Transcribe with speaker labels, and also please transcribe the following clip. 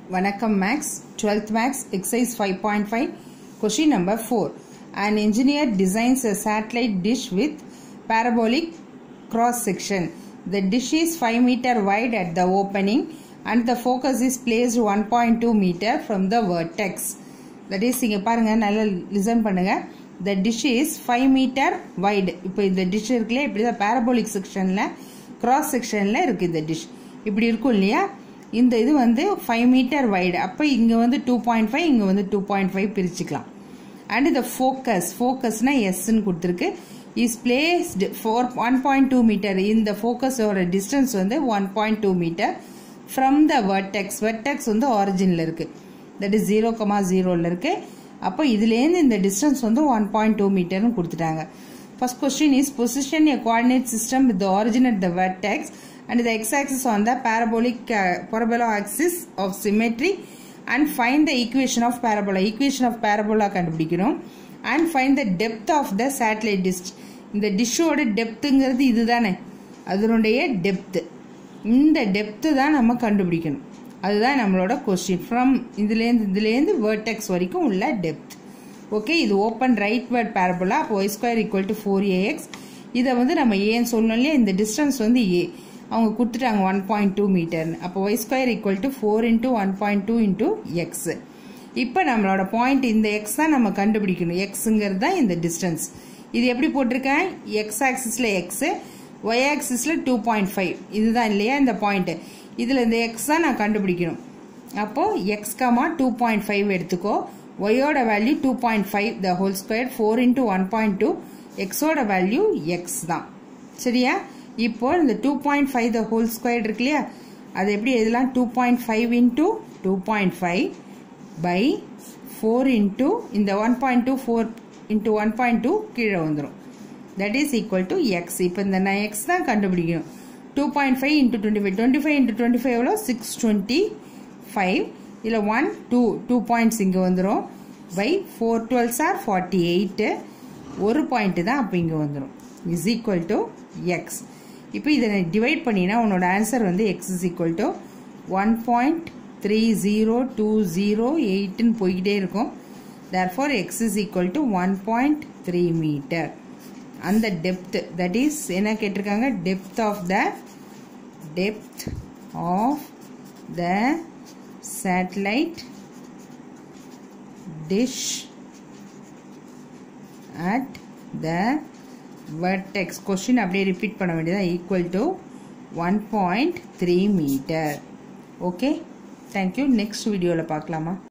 Speaker 1: Vanakkam Max, 12th Max, exercise 5.5, question number 4. An engineer designs a satellite dish with parabolic cross section. The dish is 5 meter wide at the opening and the focus is placed 1.2 meter from the vertex. That is இங்க பாருங்க நல்லா listen பண்ணுங்க the dish is 5 meter wide இப்போ இந்த dish இருக்குல்ல இப்படி தான் parabolic sectionல cross sectionல இருக்கு இந்த டிஷ் இப்படி இருக்கும் இல்லையா இந்த இது வந்து ஃபைவ் மீட்டர் வைடு அப்போ இங்கே வந்து டூ பாயிண்ட் ஃபைவ் இங்கே வந்து டூ பாயிண்ட் ஃபைவ் பிரிச்சுக்கலாம் அண்ட் இந்த ஃபோக்கஸ் ஃபோக்கஸ்னா எஸ்ன்னு கொடுத்துருக்கு is placed for one point two metre இந்த ஃபோக்கஸோட டிஸ்டன்ஸ் வந்து one point two metre from the vertex vertex வந்து ஆரிஜினில் இருக்குது தட் இஸ் ஜீரோ கமா ஜீரோவில் இருக்குது அப்போ இதுலேருந்து இந்த டிஸ்டன்ஸ் வந்து ஒன் பாயிண்ட் டூ மீட்டர்னு கொடுத்துட்டாங்க first question is position a coordinate system with origin at the vertex and the x-axis on the parabolic uh, parabola axis of symmetry and find the equation of parabola equation of parabola கண்டுபிடிக்கணும் and find the depth of the satellite dish இந்த டிஷ்ஷோட டெப்த்துங்கிறது இதுதானே அதனுடைய depth இந்த depth தான் நம்ம கண்டுபிடிக்கணும் அதுதான் நம்மளோட கொஸ்டின் ஃப்ரம் இதுலேருந்து இதுலேருந்து வேர்டெக்ஸ் வரைக்கும் உள்ள டெப்த் ஓகே இது ஓப்பன் ரைட் வேர்ட் பேரபோலா அப்போ y square equal to four a x இதை வந்து நம்ம ஏன்னு சொல்லணும் இல்லையா இந்த டிஸ்டன்ஸ் வந்து ஏ அவங்க கொடுத்துட்டாங்க ஒன் பாயிண்ட் டூ மீட்டர்னு அப்போ y square equal to four into one point two into x இப்போ நம்மளோட பாயிண்ட் இந்த எக்ஸ் தான் நம்ம கண்டுபிடிக்கணும் எக்ஸுங்கிறது தான் இந்த டிஸ்டன்ஸ் இது எப்படி போட்டிருக்கேன் எக்ஸ் ஆக்சிஸில் எக்ஸு ஒய் ஆக்சிஸில் டூ பாயிண்ட் ஃபைவ் இதுதான் இல்லையா இந்த பாயிண்ட்டு இதில் இந்த எக்ஸ் தான் நான் கண்டுபிடிக்கணும் அப்போது x comma two point five எடுத்துக்கோ ஒய்யோட value two point five the whole square four into one point two எக்ஸோட வேல்யூ எக்ஸ் தான் சரியா இப்போ இந்த two point five the whole square இருக்கு இல்லையா அது எப்படி எழுதலாம் two point five into two point five by four into இந்த one point two four into one point two கீழே வந்துடும் that is equal to x இப்போ இந்த நான் எக்ஸ் தான் கண்டுபிடிக்கணும் two point five into twenty five twenty five into twenty five எவ்வளோ six twenty five இதில் ஒன் டூ டூ பாயிண்ட்ஸ் இங்கே வந்துடும் by four twelves or forty eight ஒரு பாயிண்ட்டு தான் அப்போ இங்கே வந்துடும் இஸ் ஈக்குவல் டு எக்ஸ் இப்போ இதை டிவைட் பண்ணினா உன்னோட ஆன்சர் வந்து x is equal to one point three zero two zero எயிட்டுன்னு போய்கிட்டே இருக்கும் therefore x is equal to one point three metre அந்த டெப்த் தட் இஸ் என்ன கேட்டிருக்காங்க depth of the depth of the satellite dish at the vertex question அப்படியே repeat பண்ண வேண்டியதான் equal to one point three metre okay thank you next வீடியோவில் பார்க்கலாமா